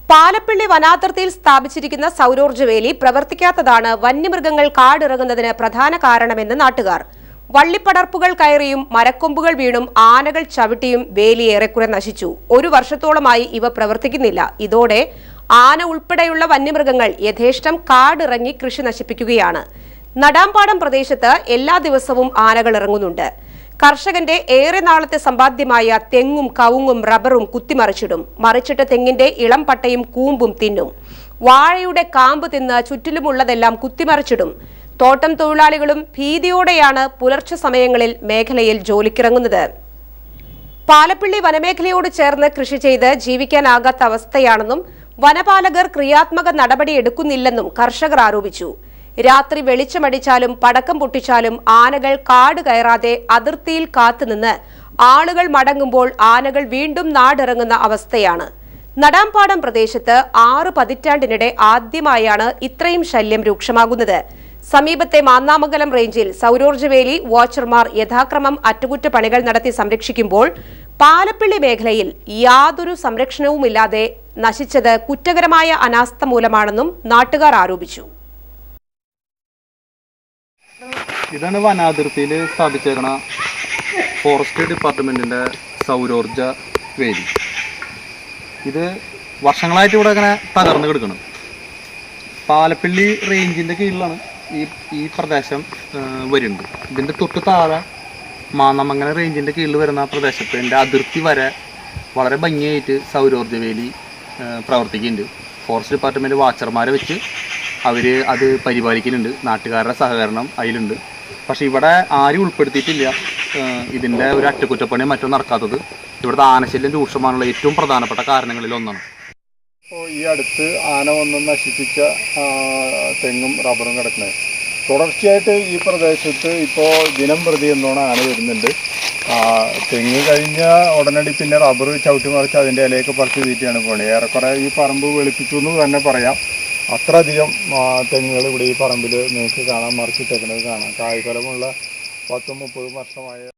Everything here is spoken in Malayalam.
പാലപ്പിള്ളി വനാതിർത്തിയിൽ സ്ഥാപിച്ചിരിക്കുന്ന സൗരോർജ്ജവേലി പ്രവർത്തിക്കാത്തതാണ് വന്യമൃഗങ്ങൾ കാടിറങ്ങുന്നതിന് പ്രധാന കാരണമെന്ന് നാട്ടുകാർ വള്ളിപ്പടർപ്പുകൾ കയറിയും മരക്കൊമ്പുകൾ വീണും ആനകൾ ചവിട്ടിയും വേലി ഏറെക്കുറെ നശിച്ചു ഒരു വർഷത്തോളമായി ഇവ പ്രവർത്തിക്കുന്നില്ല ഇതോടെ ആന ഉൾപ്പെടെയുള്ള വന്യമൃഗങ്ങൾ യഥേഷ്ടം കാടിറങ്ങി കൃഷി നശിപ്പിക്കുകയാണ് നടാമ്പാടം പ്രദേശത്ത് എല്ലാ ദിവസവും ആനകൾ ഇറങ്ങുന്നുണ്ട് കർഷകന്റെ ഏറെ നാളത്തെ സമ്പാദ്യമായ തെങ്ങും കവുങ്ങും റബ്ബറും കുത്തിമറിച്ചിടും മറിച്ചിട്ട് തെങ്ങിന്റെ ഇളം പട്ടയും കൂമ്പും തിന്നും വാഴയുടെ കാമ്പ് തിന്ന് ചുറ്റിലുമുള്ളതെല്ലാം കുത്തിമറിച്ചിടും തോട്ടം തൊഴിലാളികളും ഭീതിയോടെയാണ് പുലർച്ചെ സമയങ്ങളിൽ മേഖലയിൽ ജോലിക്കിറങ്ങുന്നത് പാലപ്പിള്ളി വനമേഖലയോട് ചേർന്ന് കൃഷി ചെയ്ത് ജീവിക്കാനാകാത്ത അവസ്ഥയാണെന്നും വനപാലകർ ക്രിയാത്മക നടപടി എടുക്കുന്നില്ലെന്നും കർഷകർ ആരോപിച്ചു രാത്രി വെളിച്ചമടിച്ചാലും പടക്കം പൊട്ടിച്ചാലും ആനകൾ കാട് കയറാതെ അതിർത്തിയിൽ കാത്തുനിന്ന് ആളുകൾ മടങ്ങുമ്പോൾ ആനകൾ വീണ്ടും നാടിറങ്ങുന്ന അവസ്ഥയാണ് നടാമ്പാടം പ്രദേശത്ത് ആറ് പതിറ്റാണ്ടിനിടെ ആദ്യമായാണ് ഇത്രയും ശല്യം രൂക്ഷമാകുന്നത് സമീപത്തെ മാന്നാമംഗലം റേഞ്ചിൽ സൗരോർജ്ജവേലി വാച്ചർമാർ യഥാക്രമം അറ്റകുറ്റപ്പണികൾ നടത്തി സംരക്ഷിക്കുമ്പോൾ പാലപ്പിള്ളി മേഖലയിൽ യാതൊരു സംരക്ഷണവുമില്ലാതെ നശിച്ചത് കുറ്റകരമായ അനാസ്ഥ മൂലമാണെന്നും നാട്ടുകാർ ആരോപിച്ചു ഇതാണ് വനാതിർത്തിയിൽ സ്ഥാപിച്ചേക്കണ ഫോറസ്റ്റ് ഡിപ്പാർട്ട്മെൻറ്റിൻ്റെ സൗരോർജ വേലി ഇത് വർഷങ്ങളായിട്ട് ഇവിടെ ഇങ്ങനെ തകർന്ന് കിടക്കണം പാലപ്പള്ളി റേഞ്ചിൻ്റെ കീഴിലാണ് ഈ ഈ പ്രദേശം ആ, വരുന്നത് ഇതിൻ്റെ തൊട്ട് താഴെ മാന്നമംഗല റേഞ്ചിൻ്റെ കീഴിൽ വരുന്ന പ്രദേശത്ത് എൻ്റെ അതിർത്തി വരെ വളരെ ഭംഗിയായിട്ട് സൗരോർജ്ജ വേലി ആ, പ്രവർത്തിക്കുന്നുണ്ട് ഫോറസ്റ്റ് ഡിപ്പാർട്ട്മെൻറ്റ് വാച്ചർമാരെ വെച്ച് അവർ അത് പരിപാലിക്കുന്നുണ്ട് നാട്ടുകാരുടെ സഹകരണം അതിലുണ്ട് പക്ഷേ ഇവിടെ ആരും ഉൾപ്പെടുത്തിയിട്ടില്ല ഏഹ് ഇതിൻ്റെ ഒരു അറ്റകുറ്റപ്പണി മറ്റും നടക്കാത്തത് ഇവിടുത്തെ ആനശല്യം രൂക്ഷമാനുള്ള ഏറ്റവും പ്രധാനപ്പെട്ട കാരണങ്ങളിൽ ഒന്നാണ് ഇപ്പോൾ ഈ അടുത്ത് ആന വന്ന് നശിപ്പിച്ച ആ, തെങ്ങും റബ്ബറും കിടക്കുന്നത് തുടർച്ചയായിട്ട് ഈ പ്രദേശത്ത് ഇപ്പോൾ ദിനം പ്രതി എന്നോണം ആന വരുന്നുണ്ട് ആ, തെങ്ങ് കഴിഞ്ഞ ഉടനടി പിന്നെ റബ്ബർ ചവിട്ടി മറിച്ച് അതിൻ്റെ ഇലയൊക്കെ പറിച്ച് വീട്ടിയാണ് പോണത് ഏറെക്കുറെ ഈ പറമ്പ് വെളുപ്പിച്ചു എന്ന് തന്നെ പറയാം അത്രയധികം ആ, തെങ്ങുകൾ ഇവിടെ ഈ പറമ്പിൽ നിങ്ങൾക്ക് കാണാൻ മറിച്ചിട്ടേക്കുന്നത് കാണാം കായ്ഫലമുള്ള പത്തും മുപ്പതും വർഷമായ